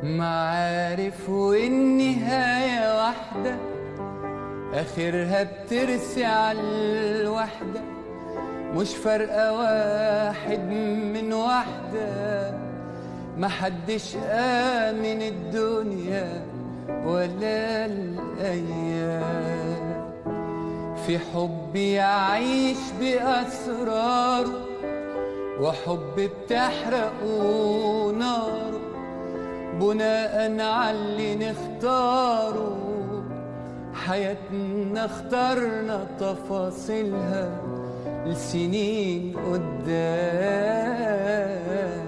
معارف والنهاية واحدة آخرها بترسي على الوحدة مش فارقة واحد من واحدة محدش آمن الدنيا ولا الأيام في حب يعيش بأسراره وحب بتحرقه ناره بناء على اللي نختاره حياتنا اخترنا تفاصيلها لسنين قدام